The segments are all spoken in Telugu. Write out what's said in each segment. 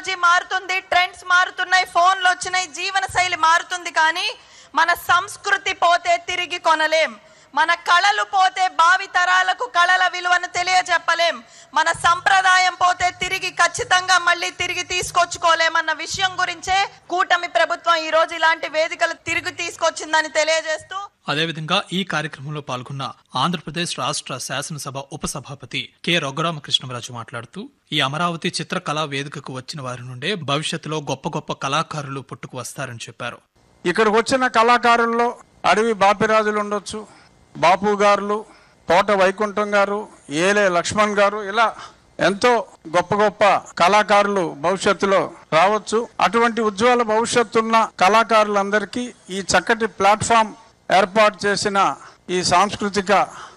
టెక్నాలజీ మారుతుంది ట్రెండ్స్ మారుతున్నాయి ఫోన్లు వచ్చినాయి జీవన శైలి మారుతుంది కానీ మన సంస్కృతి పోతే తిరిగి కొనలేం మన కళలు పోతే భావి తరాలకు కళల విలువను తెలియజెప్పలేం మన సంప్రదాయం పోతే తిరిగి ఖచ్చితంగా మళ్ళీ తిరిగి తీసుకొచ్చుకోలేమన్న విషయం గురించే కూటమి ప్రభుత్వం ఈ రోజు ఇలాంటి వేదికలు తిరిగి తీసుకొచ్చిందని తెలియజేస్తూ అదేవిధంగా ఈ కార్యక్రమంలో పాల్గొన్న ఆంధ్రప్రదేశ్ రాష్ట్ర శాసనసభ ఉపసభాపతి కె రఘురామకృష్ణరాజు మాట్లాడుతూ ఈ అమరావతి చిత్రకళా వేదికకు వచ్చిన వారి నుండే భవిష్యత్తులో గొప్ప గొప్ప కళాకారులు పుట్టుకు వస్తారని చెప్పారు ఇక్కడికి వచ్చిన కళాకారుల్లో అడవి బాపిరాజులు ఉండొచ్చు బాపు గారులు తోట వైకుంఠం గారు ఏలే లక్ష్మణ్ గారు ఇలా ఎంతో గొప్ప గొప్ప కళాకారులు భవిష్యత్తులో రావచ్చు అటువంటి ఉజ్వల భవిష్యత్తున్న కళాకారులందరికీ ఈ చక్కటి ప్లాట్ఫామ్ ఏర్పాటు చేసిన ఈ సాంస్కృతిక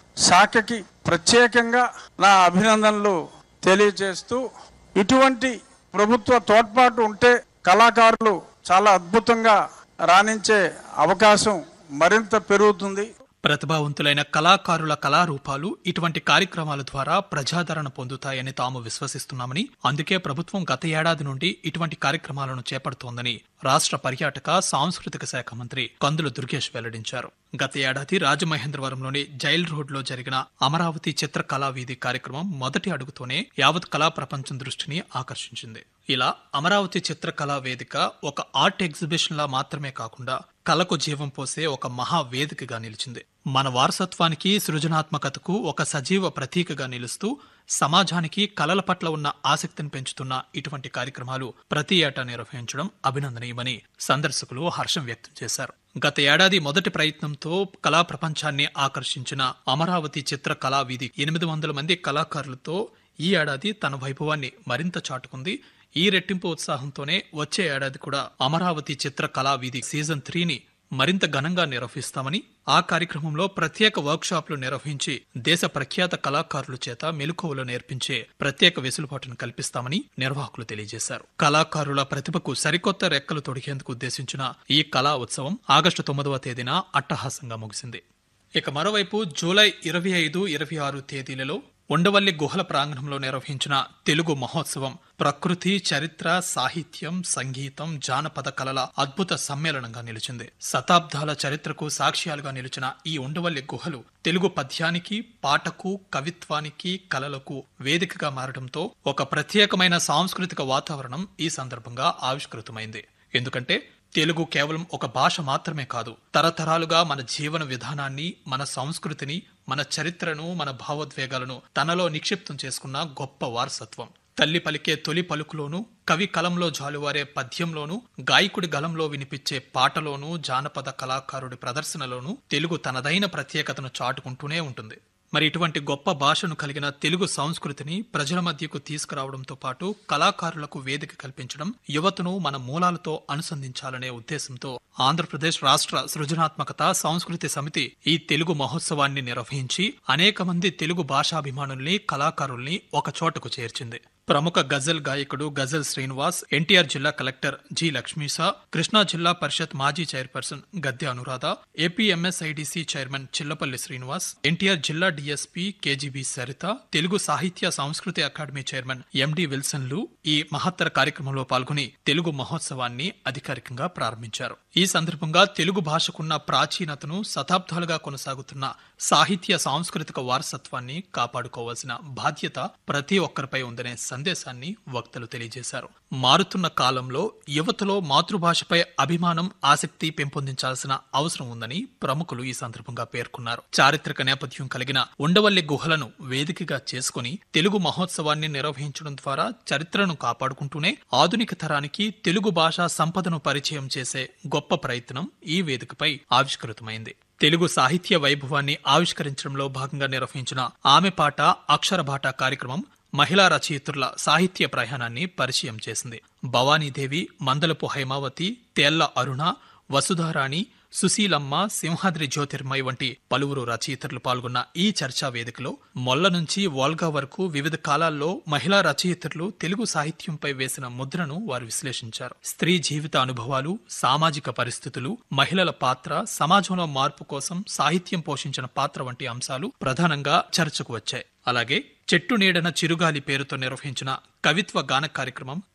శాఖకి ప్రత్యేకంగా నా అభినందనలు తెలియజేస్తూ ఇటువంటి ప్రభుత్వ తోడ్పాటు ఉంటే కళాకారులు చాలా అద్భుతంగా రాణించే అవకాశం మరింత పెరుగుతుంది ప్రతిభావంతులైన కళాకారుల కళారూపాలు ఇటువంటి కార్యక్రమాల ద్వారా ప్రజాదరణ పొందుతాయని తాము విశ్వసిస్తున్నామని అందుకే ప్రభుత్వం గత ఏడాది నుండి ఇటువంటి కార్యక్రమాలను చేపడుతోందని రాష్ట్ర పర్యాటక సాంస్కృతిక శాఖ మంత్రి కందుల దుర్గేష్ వెల్లడించారు గత ఏడాది రాజమహేంద్రవరంలోని జైల్ రోడ్లో జరిగిన అమరావతి చిత్రకళా వీధి కార్యక్రమం మొదటి అడుగుతోనే యావత్ కళా ప్రపంచం దృష్టిని ఆకర్షించింది ఇలా అమరావతి చిత్రకళా వేదిక ఒక ఆర్ట్ ఎగ్జిబిషన్ లా మాత్రమే కాకుండా కళకు జీవం పోసే ఒక మహా వేదికగా నిలిచింది మన వారసత్వానికి సృజనాత్మకతకు ఒక సజీవ ప్రతీకగా నిలుస్తూ సమాజానికి కళల పట్ల ఉన్న ఆసక్తిని పెంచుతున్న ఇటువంటి కార్యక్రమాలు ప్రతి ఏటా నిర్వహించడం అభినందనీయమని సందర్శకులు హర్షం వ్యక్తం చేశారు గత ఏడాది మొదటి ప్రయత్నంతో కళా ప్రపంచాన్ని ఆకర్షించిన అమరావతి చిత్ర కళా వీధి ఎనిమిది వందల మంది కళాకారులతో ఈ ఏడాది తన వైభవాన్ని మరింత చాటుకుంది ఈ రెట్టింపు ఉత్సాహంతోనే వచ్చే ఏడాది కూడా అమరావతి చిత్ర కళా వీధి సీజన్ త్రీని మరింత ఘనంగా నిర్వహిస్తామని ఆ కార్యక్రమంలో ప్రత్యేక వర్క్షాప్లు నిర్వహించి దేశ ప్రఖ్యాత కళాకారుల చేత మెలకువలు నేర్పించే ప్రత్యేక వెసులుబాటును కల్పిస్తామని నిర్వాహకులు తెలియజేశారు కళాకారుల ప్రతిభకు సరికొత్త రెక్కలు తొడిగేందుకు ఉద్దేశించిన ఈ కళా ఉత్సవం ఆగస్టు తొమ్మిదవ తేదీన అట్టహాసంగా ముగిసింది ఇక మరోవైపు జూలై ఇరవై ఐదు ఇరవై ఆరు తేదీలలో ఉండవల్లి గుహల ప్రాంగణంలో నిర్వహించిన తెలుగు మహోత్సవం ప్రకృతి చరిత్ర సాహిత్యం సంగీతం జానపద కళల అద్భుత సమ్మేళనంగా నిలిచింది శతాబ్దాల చరిత్రకు సాక్ష్యాలుగా నిలిచిన ఈ ఉండవల్లి గుహలు తెలుగు పద్యానికి పాటకు కవిత్వానికి కళలకు వేదికగా మారడంతో ఒక ప్రత్యేకమైన సాంస్కృతిక వాతావరణం ఈ సందర్భంగా ఆవిష్కృతమైంది ఎందుకంటే తెలుగు కేవలం ఒక భాష మాత్రమే కాదు తరతరాలుగా మన జీవన విధానాన్ని మన సంస్కృతిని మన చరిత్రను మన భావోద్వేగాలను తనలో నిక్షిప్తం చేసుకున్న గొప్ప వారసత్వం తల్లి పలికే తొలి పలుకులోను కవి కలంలో జాలువారే పద్యంలోను గాయకుడి గలంలో వినిపించే పాటలోను జానపద కళాకారుడి ప్రదర్శనలోను తెలుగు తనదైన ప్రత్యేకతను చాటుకుంటూనే ఉంటుంది మరి ఇటువంటి గొప్ప భాషను కలిగిన తెలుగు సంస్కృతిని ప్రజల మధ్యకు తీసుకురావడంతో పాటు కళాకారులకు వేదిక కల్పించడం యువతను మన మూలాలతో అనుసంధించాలనే ఉద్దేశంతో ఆంధ్రప్రదేశ్ రాష్ట్ర సృజనాత్మకత సంస్కృతి సమితి ఈ తెలుగు మహోత్సవాన్ని నిర్వహించి అనేక మంది తెలుగు భాషాభిమానుల్ని కళాకారుల్ని ఒక చోటకు చేర్చింది ప్రముఖ గజల్ గాయకుడు గజల్ శ్రీనివాస్ ఎన్టీఆర్ జిల్లా కలెక్టర్ జి లక్ష్మీసా కృష్ణా జిల్లా పరిషత్ మాజీ chairperson Gadde Anuradha APMSIDC chairman Chillapalli Srinivas NTR జిల్లా డీఎస్పీ కేజీబీ సరిత తెలుగు సాహిత్య సంస్కృతి అకాడమీ చైర్మన్ ఎండి విల్సన్లు ఈ మహత్తర కార్యక్రమంలో పాల్గొని తెలుగు మహోత్సవాన్ని అధికారికంగా ప్రారంభించారు ఈ సందర్భంగా తెలుగు భాషకున్న ప్రాచీనతను శతాబ్దాలుగా కొనసాగుతున్న సాహిత్య సాంస్కృతిక వారసత్వాన్ని కాపాడుకోవాల్సిన బాధ్యత ప్రతి ఒక్కరిపై ఉందనే సందేశాన్ని వక్తలు తెలియజేశారు మారుతున్న కాలంలో యువతలో మాతృభాషపై అభిమానం ఆసక్తి పెంపొందించాల్సిన అవసరం ఉందని ప్రముఖులు ఈ సందర్భంగా పేర్కొన్నారు చారిత్రక నేపథ్యం కలిగిన ఉండవల్లి గుహలను వేదికగా చేసుకుని తెలుగు మహోత్సవాన్ని నిర్వహించడం ద్వారా చరిత్రను కాపాడుకుంటూనే ఆధునిక తరానికి తెలుగు భాషా సంపదను పరిచయం చేసే గొప్ప ప్రయత్నం ఈ వేదికపై ఆవిష్కృతమైంది తెలుగు సాహిత్య వైభవాన్ని ఆవిష్కరించడంలో భాగంగా నిర్వహించిన ఆమె పాట అక్షరభాట కార్యక్రమం మహిళా రచయిత్రుల సాహిత్య ప్రయాణాన్ని పరిచయం చేసింది భవానీదేవి మందలపు హైమావతి తేళ్ల అరుణ వసుధారాణి సుశీలమ్మ సింహాద్రి జ్యోతిర్మయ్ వంటి పలువురు రచయితలు పాల్గొన్న ఈ చర్చా వేదికలో మొల్ల నుంచి వోల్గా వరకు వివిధ కాలాల్లో మహిళా రచయితలు తెలుగు సాహిత్యంపై వేసిన ముద్రను వారు విశ్లేషించారు స్త్రీ జీవిత అనుభవాలు సామాజిక పరిస్థితులు మహిళల పాత్ర సమాజంలో మార్పు కోసం సాహిత్యం పోషించిన పాత్ర వంటి అంశాలు ప్రధానంగా చర్చకు వచ్చాయి అలాగే చెట్టు నీడన చిరుగాలి పేరుతో నిర్వహించిన కవిత్వ గాన కార్యక్రమం